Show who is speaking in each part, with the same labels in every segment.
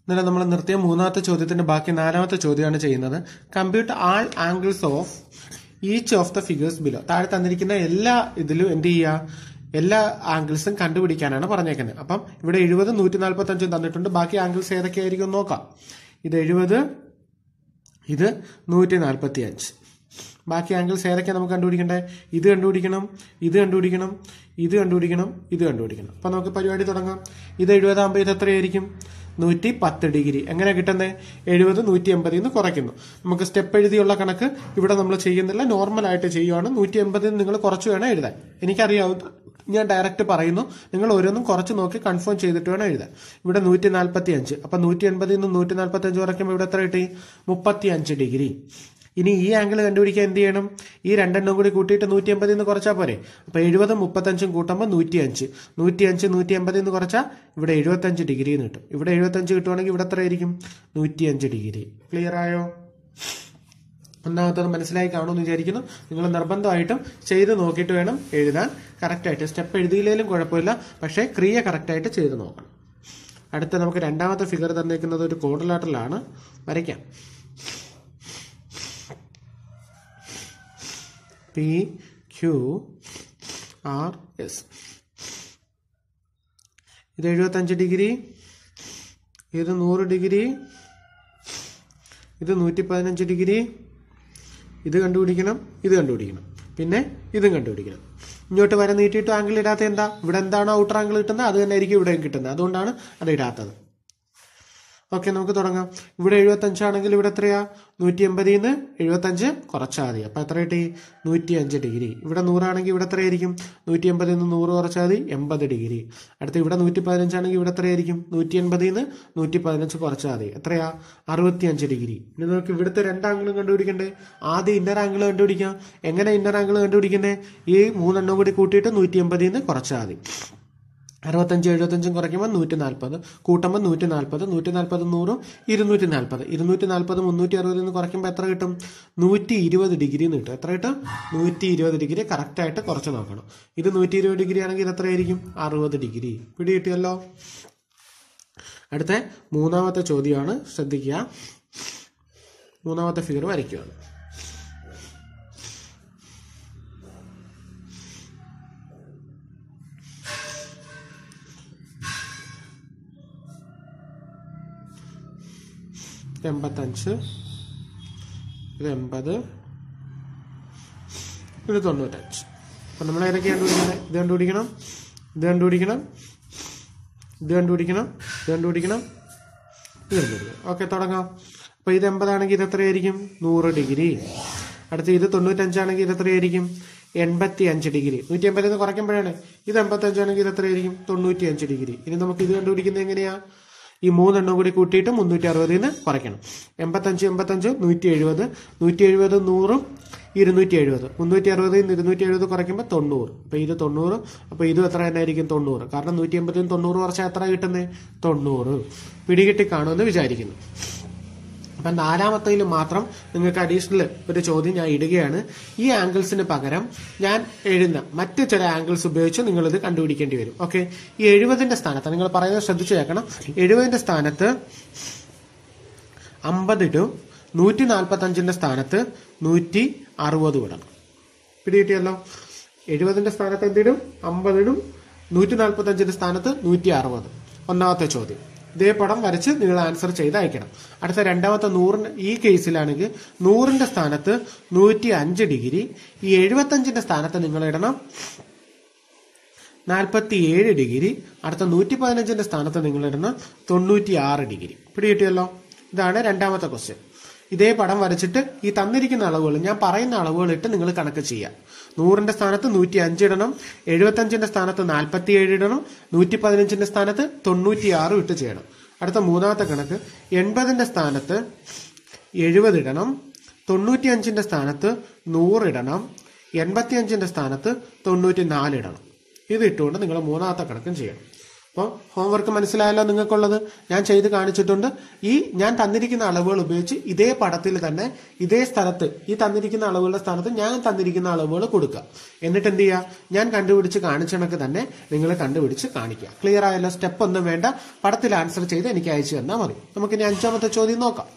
Speaker 1: ഇന്നലെ നമ്മൾ നിർത്തിയ മൂന്നാമത്തെ ചോദ്യത്തിന്റെ ബാക്കി നാലാമത്തെ ചോദ്യമാണ് ചെയ്യുന്നത് compute all angles of each of the figures below താഴെ തന്നിരിക്കുന്ന എല്ലാ ഇതിലും എന്ത് ചെയ്യുക എല്ലാ ആംഗിൾസും കണ്ടുപിടിക്കാനാണ് പറഞ്ഞേക്കുന്നത് അപ്പം ഇവിടെ എഴുപത് നൂറ്റി നാൽപ്പത്തി അഞ്ചും തന്നിട്ടുണ്ട് ബാക്കി ആംഗിൾസ് ഏതൊക്കെയായിരിക്കും എന്ന് നോക്കാം ഇത് എഴുപത് ഇത് നൂറ്റി നാൽപ്പത്തി അഞ്ച് ബാക്കി ആംഗിൾസ് ഏതൊക്കെയാണ് നമുക്ക് കണ്ടുപിടിക്കേണ്ടത് ഇത് കണ്ടുപിടിക്കണം ഇത് കണ്ടുപിടിക്കണം ഇത് കണ്ടുപിടിക്കണം ഇത് കണ്ടുപിടിക്കണം അപ്പം നമുക്ക് പരിപാടി തുടങ്ങാം ഇത് എഴുപതാകുമ്പോൾ ഇത് എത്രയായിരിക്കും നൂറ്റി പത്ത് ഡിഗ്രി എങ്ങനെ കിട്ടുന്നത് എഴുപത് നൂറ്റി എൺപതിൽ നിന്ന് കുറയ്ക്കുന്നു നമുക്ക് സ്റ്റെപ്പ് എഴുതിയുള്ള കണക്ക് ഇവിടെ നമ്മൾ ചെയ്യുന്നില്ല നോർമലായിട്ട് ചെയ്യുവാണ് നൂറ്റി എൺപതിൽ നിങ്ങൾ കുറച്ച് വേണം എഴുതാൻ എനിക്കറിയാവുന്ന ഞാൻ ഡയറക്റ്റ് പറയുന്നു നിങ്ങൾ ഓരോന്നും കുറച്ച് നോക്കി കൺഫേം ചെയ്തിട്ട് വേണം എഴുതാൻ ഇവിടെ നൂറ്റി നാൽപ്പത്തി അഞ്ച് അപ്പം നൂറ്റി എൺപതിൽ നിന്ന് നൂറ്റി നാൽപ്പത്തി അഞ്ച് കുറയ്ക്കുമ്പോൾ ഇവിടെ എത്ര കിട്ടി മുപ്പത്തി അഞ്ച് ഡിഗ്രി ഇനി ഈ ആംഗിൾ കണ്ടുപിടിക്കാൻ എന്ത് ചെയ്യണം ഈ രണ്ടെണ്ണം കൂടി കൂട്ടിയിട്ട് നൂറ്റി എൺപതിൽ നിന്ന് കുറച്ചാൽ പോരെ അപ്പോൾ എഴുപതും മുപ്പത്തഞ്ചും കൂട്ടുമ്പോൾ നൂറ്റി അഞ്ച് നൂറ്റി അഞ്ച് നൂറ്റി എൺപതിൽ നിന്ന് കുറച്ചാൽ ഇവിടെ എഴുപത്തഞ്ച് ഡിഗ്രി എന്ന് കിട്ടും ഇവിടെ എഴുപത്തഞ്ച് കിട്ടുവാണെങ്കിൽ ഇവിടെ എത്ര ആയിരിക്കും നൂറ്റി അഞ്ച് ഡിഗ്രി ക്ലിയർ ആയോ ഒന്നാമത്തത് മനസ്സിലായി കാണുമെന്ന് വിചാരിക്കുന്നു നിങ്ങൾ നിർബന്ധമായിട്ടും ചെയ്ത് നോക്കിയിട്ട് വേണം എഴുതാൻ കറക്റ്റായിട്ട് സ്റ്റെപ്പ് എഴുതിയില്ലെങ്കിലും കുഴപ്പമില്ല പക്ഷേ ക്രിയ കറക്റ്റായിട്ട് ചെയ്ത് നോക്കണം അടുത്ത നമുക്ക് രണ്ടാമത്തെ ഫിഗർ തന്നേക്കുന്നത് ഒരു കോഡലാട്ടലാണ് വരയ്ക്കാം പി ക്യു ആർ എസ് ഇത് എഴുപത്തഞ്ച് ഡിഗ്രി ഇത് നൂറ് ഡിഗ്രി ഇത് നൂറ്റി പതിനഞ്ച് ഡിഗ്രി ഇത് കണ്ടുപിടിക്കണം ഇത് കണ്ടുപിടിക്കണം പിന്നെ ഇതും കണ്ടുപിടിക്കണം ഇങ്ങോട്ട് വരെ നീട്ടിയിട്ട് ആംഗിൾ ഇടാത്ത എന്താ ഇവിടെ എന്താണോ ഔട്ടർ ആംഗിൾ കിട്ടുന്നത് അത് തന്നെ ആയിരിക്കും ഇവിടെയും കിട്ടുന്നത് അതുകൊണ്ടാണ് അത് ഇടാത്തത് ഓക്കെ നമുക്ക് തുടങ്ങാം ഇവിടെ എഴുപത്തഞ്ചാണെങ്കിൽ ഇവിടെ എത്രയാ നൂറ്റി എൺപതിൽ നിന്ന് എഴുപത്തഞ്ച് കുറച്ചാൽ മതി അപ്പം എത്ര കിട്ടി നൂറ്റി അഞ്ച് ഡിഗ്രി ഇവിടെ നൂറാണെങ്കിൽ ഇവിടെ എത്രയായിരിക്കും നൂറ്റി എൺപതിൽ നിന്ന് നൂറ് കുറച്ചാൽ മതി എൺപത് ഡിഗ്രി അടുത്ത് ഇവിടെ നൂറ്റി പതിനഞ്ചാണെങ്കിൽ ഇവിടെ എത്രയായിരിക്കും നൂറ്റി എൺപതിൽ നിന്ന് നൂറ്റി പതിനഞ്ച് കുറച്ചാൽ മതി എത്രയാ അറുപത്തി അഞ്ച് ഡിഗ്രി ഇനി നമുക്ക് ഇവിടുത്തെ രണ്ട് ആംഗിളും കണ്ടുപിടിക്കണ്ടേ ആദ്യം ഇന്നർ ആംഗിൾ കണ്ടുപിടിക്കാം എങ്ങനെ ഇന്നർ ആംഗിൾ കണ്ടുപിടിക്കുന്നത് ഈ മൂന്നെണ്ണം കൂടി കൂട്ടിയിട്ട് നൂറ്റി എൺപതിൽ നിന്ന് കുറച്ചാൽ മതി അറുപത്തഞ്ച് എഴുപത്തഞ്ചും കുറയ്ക്കുമ്പോൾ നൂറ്റി നാൽപ്പത് കൂട്ടുമ്പോൾ നൂറ്റി നാൽപ്പത് നൂറ്റി നാൽപ്പത് നൂറും ഇരുന്നൂറ്റി നാൽപ്പത് ഇരുന്നൂറ്റി നാൽപ്പത് മുന്നൂറ്റി അറുപതിൽ നിന്ന് കുറയ്ക്കുമ്പോൾ എത്ര കിട്ടും നൂറ്റി ഇരുപത് ഡിഗ്രി എന്ന് കിട്ടും എത്ര കിട്ടും നൂറ്റി ഇരുപത് ഡിഗ്രി കറക്റ്റായിട്ട് കുറച്ച് നോക്കണം ഇത് നൂറ്റി ഇരുപത് ഡിഗ്രി ആണെങ്കിൽ ഇത് എത്രയായിരിക്കും അറുപത് ഡിഗ്രി പിടി കിട്ടിയല്ലോ അടുത്ത മൂന്നാമത്തെ ചോദ്യമാണ് ശ്രദ്ധിക്കുക മൂന്നാമത്തെ ഫിഗർ വരയ്ക്കുകയാണ് എൺപത്തഞ്ച് ഇത് എൺപത് ഇത് തൊണ്ണൂറ്റഞ്ച് അപ്പം നമ്മൾ ഏതൊക്കെയാണ് കണ്ടുപിടിക്കുന്നത് ഇത് കണ്ടുപിടിക്കണം ഇത് കണ്ടുപിടിക്കണം ഇത് കണ്ടുപിടിക്കണം ഇത് കണ്ടുപിടിക്കണം ഇത് കണ്ടുപിടിക്കണം ഓക്കെ തുടങ്ങാം അപ്പോൾ ഇത് എൺപതാണെങ്കിൽ ഇത് എത്രയായിരിക്കും നൂറ് ഡിഗ്രി അടുത്ത് ഇത് തൊണ്ണൂറ്റഞ്ചാണെങ്കിൽ ഇത് എത്രയായിരിക്കും എൺപത്തി അഞ്ച് ഡിഗ്രി നൂറ്റി എൺപതിൽ നിന്ന് കുറയ്ക്കുമ്പോഴാണ് ഇത് എൺപത്തഞ്ചാണെങ്കിൽ ഇത് എത്രയായിരിക്കും തൊണ്ണൂറ്റി അഞ്ച് ഡിഗ്രി ഇനി നമുക്ക് ഇത് കണ്ടുപിടിക്കുന്നത് എങ്ങനെയാണ് ഈ മൂന്നെണ്ണം കൂടി കൂട്ടിയിട്ട് മുന്നൂറ്റി അറുപതിൽ നിന്ന് കുറയ്ക്കണം എൺപത്തഞ്ച് എൺപത്തഞ്ച് നൂറ്റി എഴുപത് നൂറ്റി എഴുപത് നൂറും ഇരുന്നൂറ്റി എഴുപത് മുന്നൂറ്റി അറുപതിൽ നിന്ന് ഇരുന്നൂറ്റി എഴുപത് കുറയ്ക്കുമ്പോൾ തൊണ്ണൂറ് അപ്പോൾ ഇത് തൊണ്ണൂറ് അപ്പോൾ ഇതും എത്ര തന്നെ ആയിരിക്കും തൊണ്ണൂറ് കാരണം നൂറ്റി എൺപതിൽ നിന്ന് തൊണ്ണൂറ് കുറച്ചാൽ എത്ര കിട്ടുന്നത് തൊണ്ണൂറ് പിടികിട്ടി കാണുമെന്ന് വിചാരിക്കുന്നു അപ്പം നാലാമത്തതിൽ മാത്രം നിങ്ങൾക്ക് അഡീഷണൽ ഒരു ചോദ്യം ഞാൻ ഇടുകയാണ് ഈ ആംഗിൾസിന് പകരം ഞാൻ എഴുതുന്ന മറ്റ് ചില ആംഗിൾസ് ഉപയോഗിച്ച് നിങ്ങളിത് കണ്ടുപിടിക്കേണ്ടി വരും ഓക്കെ ഈ എഴുപതിന്റെ സ്ഥാനത്ത് നിങ്ങൾ പറയുന്നത് ശ്രദ്ധിച്ചു കേൾക്കണം എഴുപതിന്റെ സ്ഥാനത്ത് അമ്പതിടും നൂറ്റി നാൽപ്പത്തി അഞ്ചിന്റെ സ്ഥാനത്ത് നൂറ്റി അറുപത് ഇടണം പിടികിട്ടിയല്ലോ എഴുപതിന്റെ സ്ഥാനത്ത് എന്തിടും അമ്പതിടും നൂറ്റി നാൽപ്പത്തി അഞ്ചിന്റെ സ്ഥാനത്ത് നൂറ്റി അറുപത് ഒന്നാമത്തെ ചോദ്യം ഇതേ പടം വരച്ച് നിങ്ങൾ ആൻസർ ചെയ്ത് അയക്കണം അടുത്ത രണ്ടാമത്തെ നൂറിന് ഈ കേസിലാണെങ്കിൽ നൂറിന്റെ സ്ഥാനത്ത് നൂറ്റി അഞ്ച് ഡിഗ്രി ഈ എഴുപത്തഞ്ചിന്റെ സ്ഥാനത്ത് നിങ്ങൾ ഇടണം നാൽപ്പത്തി ഏഴ് ഡിഗ്രി അടുത്ത നൂറ്റി പതിനഞ്ചിന്റെ സ്ഥാനത്ത് നിങ്ങൾ ഇടണം തൊണ്ണൂറ്റി ആറ് ഡിഗ്രി പിടികിട്ടിയല്ലോ ഇതാണ് രണ്ടാമത്തെ ക്വസ്റ്റ്യൻ ഇതേ പടം വരച്ചിട്ട് ഈ തന്നിരിക്കുന്ന അളവുകൾ ഞാൻ പറയുന്ന അളവുകൾ ഇട്ട് നിങ്ങൾ കണക്ക് ചെയ്യാം നൂറിന്റെ സ്ഥാനത്ത് നൂറ്റി അഞ്ച് ഇടണം എഴുപത്തഞ്ചിന്റെ സ്ഥാനത്ത് നാൽപ്പത്തി ഏഴ് ഇടണം നൂറ്റി പതിനഞ്ചിന്റെ സ്ഥാനത്ത് തൊണ്ണൂറ്റി ആറ് ഇട്ട് ചെയ്യണം അടുത്ത മൂന്നാമത്തെ കണക്ക് എൺപതിന്റെ സ്ഥാനത്ത് എഴുപത് ഇടണം തൊണ്ണൂറ്റി അഞ്ചിന്റെ സ്ഥാനത്ത് നൂറിടണം എൺപത്തി അഞ്ചിന്റെ സ്ഥാനത്ത് തൊണ്ണൂറ്റി നാല് ഇടണം ഇത് ഇട്ടുകൊണ്ട് നിങ്ങൾ മൂന്നാമത്തെ കണക്കും ചെയ്യണം അപ്പോൾ ഹോംവർക്ക് മനസ്സിലായല്ലോ നിങ്ങൾക്കുള്ളത് ഞാൻ ചെയ്ത് കാണിച്ചിട്ടുണ്ട് ഈ ഞാൻ തന്നിരിക്കുന്ന അളവുകൾ ഉപയോഗിച്ച് ഇതേ പടത്തിൽ തന്നെ ഇതേ സ്ഥലത്ത് ഈ തന്നിരിക്കുന്ന അളവുകളുടെ സ്ഥാനത്ത് ഞാൻ തന്നിരിക്കുന്ന അളവുകൾ കൊടുക്കുക എന്നിട്ട് എന്ത് ചെയ്യുക ഞാൻ കണ്ടുപിടിച്ച് കാണിച്ച കണക്ക് തന്നെ നിങ്ങൾ കണ്ടുപിടിച്ച് കാണിക്കുക ക്ലിയർ ആയല്ലോ സ്റ്റെപ്പ് ഒന്നും വേണ്ട പടത്തിൽ ആൻസർ ചെയ്ത് എനിക്ക് അയച്ചു തന്നാൽ മതി നമുക്കിനി അഞ്ചാമത്തെ ചോദ്യം നോക്കാം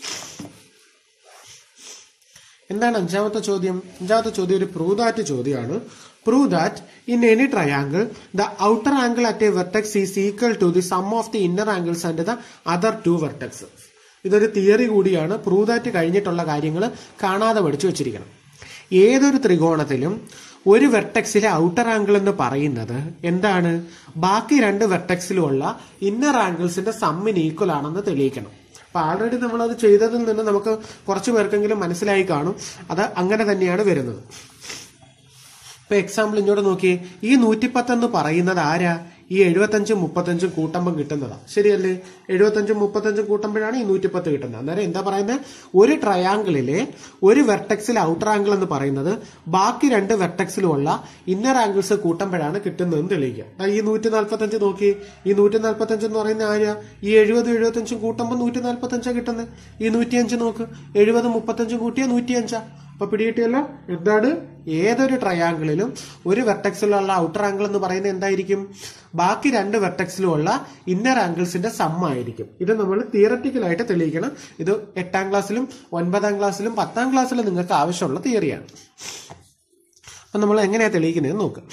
Speaker 1: എന്താണ് അഞ്ചാമത്തെ ചോദ്യം അഞ്ചാമത്തെ ചോദ്യം ഒരു പ്രൂവ് ദാറ്റ് ചോദ്യമാണ് prove that in any triangle the outer angle at a vertex is equal to the sum of the inner angles and the other two vertex ഇതൊരു തിയറി കൂടിയാണ് പ്രൂവ് ദാറ്റ് കഴിഞ്ഞിട്ടുള്ള കാര്യങ്ങൾ കാണാതെ പഠിച്ചു വെച്ചിരിക്കണം ഏതൊരു ത്രികോണത്തിലും ഒരു വെർട്ടെക്സിലെ ഔട്ടർ ആംഗിൾ എന്ന് പറയുന്നത് എന്താണ് ബാക്കി രണ്ട് വെർട്ടെക്സിലുമുള്ള ഇന്നർ ആംഗിൾസിന്റെ സമ്മിന് ഈക്വൽ ആണെന്ന് തെളിയിക്കണം അപ്പൊ ആൾറെഡി നമ്മൾ അത് ചെയ്തതിൽ നിന്ന് നമുക്ക് കുറച്ചു പേർക്കെങ്കിലും മനസ്സിലായി കാണും അത് അങ്ങനെ തന്നെയാണ് വരുന്നത് ഇപ്പൊ എക്സാമ്പിൾ ഇങ്ങോട്ട് നോക്കിയേ ഈ നൂറ്റിപ്പത്തെന്ന് പറയുന്നത് ആരാ ഈ എഴുപത്തഞ്ചും മുപ്പത്തഞ്ചും കൂട്ടുമ്പം കിട്ടുന്നതാ ശരിയല്ലേ എഴുപത്തഞ്ചും മുപ്പത്തഞ്ചും കൂട്ടുമ്പോഴാണ് ഈ നൂറ്റിപ്പത്ത് കിട്ടുന്നത് അന്നേരം എന്താ പറയുന്നത് ഒരു ട്രയാങ്കിളിലെ ഒരു വെർട്ടെക്സിൽ ഔട്ടർ ആംഗിൾ എന്ന് പറയുന്നത് ബാക്കി രണ്ട് വെർട്ടെക്സിലുമുള്ള ഇന്നർ ആംഗിൾസ് കൂട്ടുമ്പോഴാണ് കിട്ടുന്നതെന്ന് തെളിയിക്കുക ദാ ഈ നൂറ്റി നാൽപ്പത്തഞ്ച് നോക്കി ഈ നൂറ്റി നാൽപ്പത്തഞ്ച് എന്ന് പറയുന്ന ആരാ ഈ എഴുപത് എഴുപത്തഞ്ചും കൂട്ടുമ്പോൾ നൂറ്റി നാൽപ്പത്തഞ്ചാ കിട്ടുന്നത് ഈ നൂറ്റിയഞ്ച് നോക്ക് എഴുപത് മുപ്പത്തഞ്ചും കൂട്ടിയാൽ നൂറ്റിയഞ്ചാ അപ്പൊ പിടികിട്ടിയല്ലോ എന്താണ് ഏതൊരു ട്രയാങ്കിളിലും ഒരു വെർട്ടെക്സിലുള്ള ഔട്ടർ ആംഗിൾ എന്ന് പറയുന്നത് എന്തായിരിക്കും ബാക്കി രണ്ട് വെർട്ടെക്സിലുമുള്ള ഇന്നർ ആംഗിൾസിന്റെ സം ആയിരിക്കും ഇത് നമ്മൾ തിയററ്റിക്കലായിട്ട് തെളിയിക്കണം ഇത് എട്ടാം ക്ലാസ്സിലും ഒൻപതാം ക്ലാസ്സിലും പത്താം ക്ലാസ്സിലും നിങ്ങൾക്ക് ആവശ്യമുള്ള തിയറിയാണ് അപ്പൊ നമ്മൾ എങ്ങനെയാ തെളിയിക്കുന്നത് നോക്കുക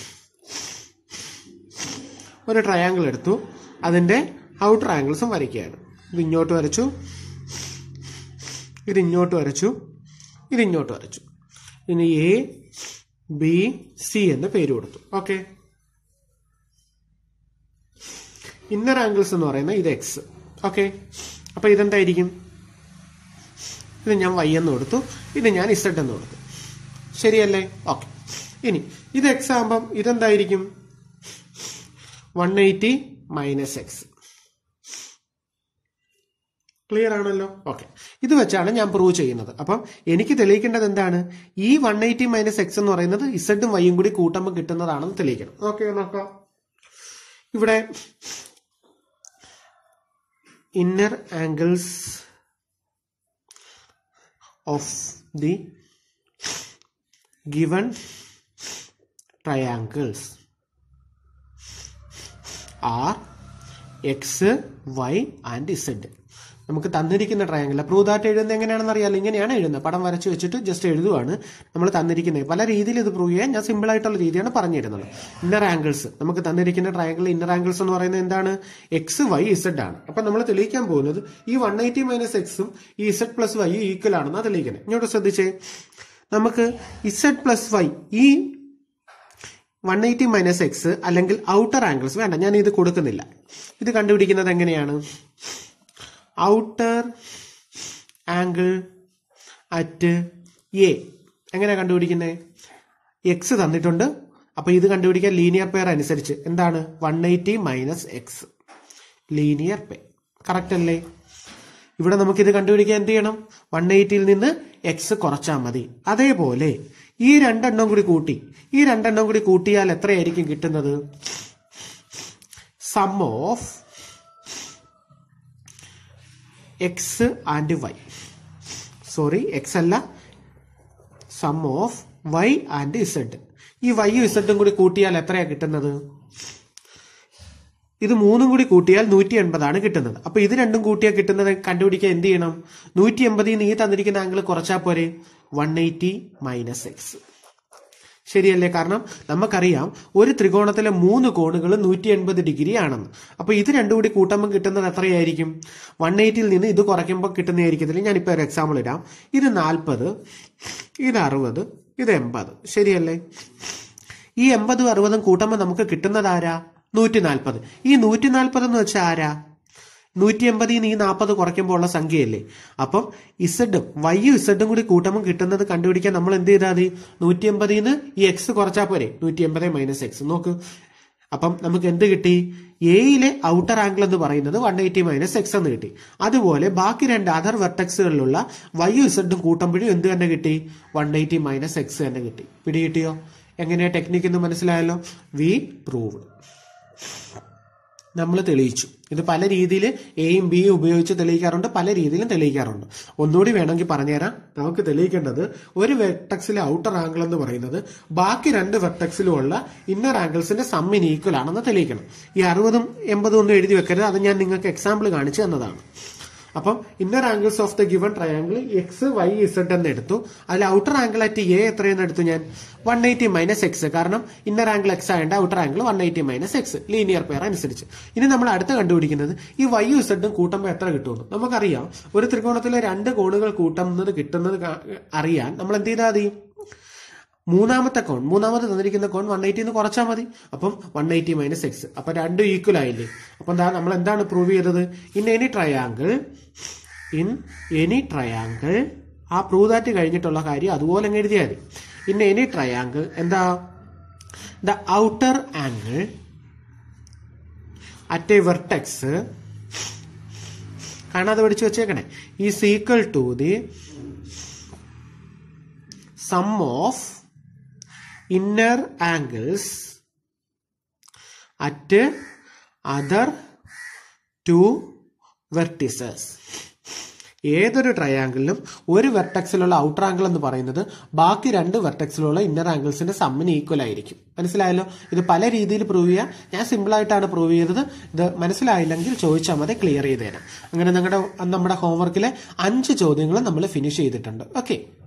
Speaker 1: ഒരു ട്രയാങ്കിൾ എടുത്തു അതിന്റെ ഔട്ടർ ആംഗിൾസും വരയ്ക്കുകയാണ് ഇത് ഇങ്ങോട്ട് വരച്ചു ഇത് ഇങ്ങോട്ട് വരച്ചു ഇത് ഇങ്ങോട്ട് വരച്ചു ഇനി എ ബി സി എന്ന് പേര് കൊടുത്തു ഓക്കെ ഇന്നർ ആംഗിൾസ് എന്ന് പറയുന്നത് ഇത് എക്സ് ഓക്കെ അപ്പൊ ഇതെന്തായിരിക്കും ഇത് ഞാൻ വൈ എന്ന് കൊടുത്തു ഇത് ഞാൻ ഇസഡ് എന്ന് കൊടുത്തു ശരിയല്ലേ ഓക്കെ ഇനി ഇത് എക്സ് ആകുമ്പം ഇതെന്തായിരിക്കും one eighty minus X clear ആണല്ലോ ഓക്കെ ഇത് വെച്ചാണ് ഞാൻ പ്രൂവ് ചെയ്യുന്നത് അപ്പം എനിക്ക് തെളിയിക്കേണ്ടത് എന്താണ് ഈ വൺ എയ്റ്റി മൈനസ് എക്സ് എന്ന് പറയുന്നത് ഇസഡും വൈയും കൂടി കൂട്ടുമ്പോൾ കിട്ടുന്നതാണെന്ന് തെളിയിക്കണം ഓക്കെ നോക്കാം ഇവിടെ inner angles of the given triangles are X Y and Z നമുക്ക് തന്നിരിക്കുന്ന ട്രയാങ്കിൾ പ്രൂവ് ദാറ്റ് എഴുതുന്നത് എങ്ങനെയാണെന്ന് അറിയാലോ ഇങ്ങനെയാണ് എഴുതുന്നത് പടം വരച്ച് വെച്ചിട്ട് ജസ്റ്റ് എഴുതുവാണ് നമ്മൾ തന്നിരിക്കുന്നത് പല രീതിയിൽ ഇത് പ്രൂവ് ചെയ്യാൻ ഞാൻ സിമ്പിൾ ആയിട്ടുള്ള രീതിയാണ് പറഞ്ഞു തരുന്നത് ഇന്നർ ആംഗിൾസ് നമുക്ക് തന്നിരിക്കുന്ന ട്രയാങ്കിൾ ഇന്നർ ആംഗിൾസ് എന്ന് പറയുന്നത് എന്താണ് എക്സ് വൈ ഇസഡ് ആണ് അപ്പൊ നമ്മൾ തെളിയിക്കാൻ പോകുന്നത് ഈ വൺ എയ്റ്റി മൈനസ് എക്സും ഈ ഇസഡ് പ്ലസ് വൈ ഈക്വൽ ആണെന്നാണ് തെളിയിക്കുന്നത് ഇങ്ങോട്ട് ശ്രദ്ധിച്ചേ നമുക്ക് ഇസഡ് പ്ലസ് വൈ ഈ വൺ എയ്റ്റി മൈനസ് എക്സ് അല്ലെങ്കിൽ ഔട്ടർ ആംഗിൾസ് വേണ്ട ഞാൻ ഇത് കൊടുക്കുന്നില്ല ഇത് കണ്ടുപിടിക്കുന്നത് എങ്ങനെയാണ് ഔട്ടർ ആംഗിൾ അറ്റ് എ എങ്ങനെ കണ്ടുപിടിക്കുന്നത് എക്സ് തന്നിട്ടുണ്ട് അപ്പൊ ഇത് കണ്ടുപിടിക്കാൻ ലീനിയർ പെയർ അനുസരിച്ച് എന്താണ് one eighty minus X linear pair correct അല്ലേ ഇവിടെ നമുക്കിത് കണ്ടുപിടിക്കാൻ എന്ത് ചെയ്യണം വൺ എയ്റ്റിയിൽ നിന്ന് എക്സ് കുറച്ചാൽ മതി അതേപോലെ ഈ രണ്ടെണ്ണം കൂടി കൂട്ടി ഈ രണ്ടെണ്ണം കൂടി കൂട്ടിയാൽ എത്രയായിരിക്കും കിട്ടുന്നത് sum of X and Y sorry X അല്ല sum of Y and Z ഈ വൈയും ഇസഡും കൂടി കൂട്ടിയാൽ എത്രയാ കിട്ടുന്നത് ഇത് മൂന്നും കൂടി കൂട്ടിയാൽ നൂറ്റി എൺപതാണ് കിട്ടുന്നത് അപ്പൊ ഇത് രണ്ടും കൂട്ടിയാൽ കിട്ടുന്നത് കണ്ടുപിടിക്കാൻ എന്ത് ചെയ്യണം നൂറ്റി എൺപതിൽ നിന്ന് ഈ തന്നിരിക്കുന്ന ആംഗിൾ കുറച്ചാൽ പോരെ വൺ എയ്റ്റി മൈനസ് എക്സ് ശരിയല്ലേ കാരണം നമുക്കറിയാം ഒരു ത്രികോണത്തിലെ മൂന്ന് കോണുകൾ നൂറ്റി എൺപത് ഡിഗ്രി ആണെന്ന് അപ്പൊ ഇത് രണ്ടും കൂടി കൂട്ടുമ്പോൾ കിട്ടുന്നത് എത്രയായിരിക്കും വൺ എയ്റ്റിയിൽ നിന്ന് ഇത് കുറയ്ക്കുമ്പോൾ കിട്ടുന്നതായിരിക്കത്തില്ല ഞാനിപ്പോൾ ഒരു എക്സാമ്പിൾ ഇടാം ഇത് നാൽപ്പത് ഇത് അറുപത് ഇത് എൺപത് ശരിയല്ലേ ഈ എൺപതും അറുപതും കൂട്ടുമ്പോൾ നമുക്ക് കിട്ടുന്നത് ആരാ നൂറ്റി നാൽപ്പത് ഈ നൂറ്റി നാൽപ്പത് എന്ന് വെച്ചാൽ ആരാ നൂറ്റി എൺപതിൽ നിന്ന് ഈ നാൽപ്പത് കുറയ്ക്കുമ്പോൾ ഉള്ള സംഖ്യയല്ലേ അപ്പം ഇസഡും വൈയും ഇസഡും കൂടി കൂട്ടുമ്പോൾ കിട്ടുന്നത് കണ്ടുപിടിക്കാൻ നമ്മൾ എന്ത് ചെയ്താൽ മതി നൂറ്റി എൺപതിൽ നിന്ന് ഈ എക്സ് കുറച്ചാൽ പോരെ നൂറ്റി എൺപത് മൈനസ് എക്സ് നോക്ക് അപ്പം നമുക്ക് എന്ത് കിട്ടി എയിലെ ഔട്ടർ ആംഗിൾ എന്ന് പറയുന്നത് വൺ എയ്റ്റി മൈനസ് എക്സ് എന്ന് കിട്ടി അതുപോലെ ബാക്കി രണ്ട് അതർ വെർട്ടക്സുകളിലുള്ള വൈയും ഇസഡും കൂട്ടുമ്പോഴും എന്ത് തന്നെ കിട്ടി വൺ എയ്റ്റി മൈനസ് എക്സ് തന്നെ കിട്ടി പിടി കിട്ടിയോ എങ്ങനെയാ ടെക്നിക്ക് എന്ന് മനസ്സിലായല്ലോ വി പ്രൂവ് നമ്മൾ തെളിയിച്ചു ഇത് പല രീതിയിൽ എയും ബിയും ഉപയോഗിച്ച് തെളിയിക്കാറുണ്ട് പല രീതിയിലും തെളിയിക്കാറുണ്ട് ഒന്നുകൂടി വേണമെങ്കിൽ പറഞ്ഞുതരാം നമുക്ക് തെളിയിക്കേണ്ടത് ഒരു വെർട്ടക്സിലെ ഔട്ടർ ആംഗിൾ എന്ന് പറയുന്നത് ബാക്കി രണ്ട് വെർട്ടക്സിലും ഉള്ള ഇന്നർ ആംഗിൾസിന്റെ സമ്മിന് ഈക്വൽ ആണെന്ന് തെളിയിക്കണം ഈ അറുപതും എൺപതും ഒന്നും എഴുതി വെക്കരുത് അത് ഞാൻ നിങ്ങൾക്ക് എക്സാമ്പിൾ കാണിച്ചു തന്നതാണ് അപ്പം inner angles of the given triangle X Y Z എന്ന് എടുത്തു അതിൽ ഔട്ടർ ആംഗിൾ അറ്റ് എ എത്രയെന്ന് എടുത്തു ഞാൻ വൺ എയ്റ്റി മൈനസ് എക്സ് കാരണം ഇന്നർ ആംഗിൾ എക്സ് ആയതുകൊണ്ട് outer angle one eighty minus X linear pair അനുസരിച്ച് ഇനി നമ്മൾ അടുത്ത് കണ്ടുപിടിക്കുന്നത് ഈ വൈ ഇസഡും കൂട്ടുമ്പോൾ എത്ര കിട്ടുമെന്ന് നമുക്കറിയാം ഒരു ത്രികോണത്തിലെ രണ്ട് കോണുകൾ കൂട്ടുന്നത് കിട്ടുന്നത് കാ- അറിയാൻ നമ്മൾ എന്ത് ചെയ്താൽ മതി മൂന്നാമത്തെ കോൺ മൂന്നാമത് തന്നിരിക്കുന്ന കോൺ വൺ എയ്റ്റി എന്ന് കുറച്ചാൽ മതി അപ്പം വൺ എയ്റ്റി മൈനസ് എക്സ് അപ്പൊ രണ്ടും ഈക്വൽ ആയില്ലേ അപ്പം എന്താ നമ്മൾ എന്താണ് പ്രൂവ് ചെയ്തത് in any triangle in any triangle ആ പ്രൂവ് ദാറ്റ് കഴിഞ്ഞിട്ടുള്ള കാര്യം അതുപോലെ അങ്ങ് എഴുതിയാൽ മതി ഇൻ എനി ട്രയാങ്കിൾ എന്താ the outer angle at a vertex കാണാതെ പഠിച്ചു വെച്ചേക്കണേ is equal to the sum of inner angles at other two vertices ഏതൊരു ട്രയാങ്കിളിലും ഒരു വെർട്ടക്സിലുള്ള ഔട്ടർ ആംഗിൾ എന്ന് പറയുന്നത് ബാക്കി രണ്ട് വെർട്ടക്സിലുള്ള ഇന്നർ ആംഗിൾസിന്റെ സമ്മിന് ഈക്വൽ ആയിരിക്കും മനസ്സിലായല്ലോ ഇത് പല രീതിയിൽ പ്രൂവ് ചെയ്യാം ഞാൻ സിമ്പിൾ ആയിട്ടാണ് പ്രൂവ് ചെയ്തത് ഇത് മനസ്സിലായില്ലെങ്കിൽ ചോദിച്ചാൽ മതി ക്ലിയർ ചെയ്ത് തരാം അങ്ങനെ നിങ്ങളുടെ നമ്മുടെ ഹോംവർക്കിലെ അഞ്ച് ചോദ്യങ്ങൾ നമ്മൾ ഫിനിഷ് ചെയ്തിട്ടുണ്ട് ഓക്കെ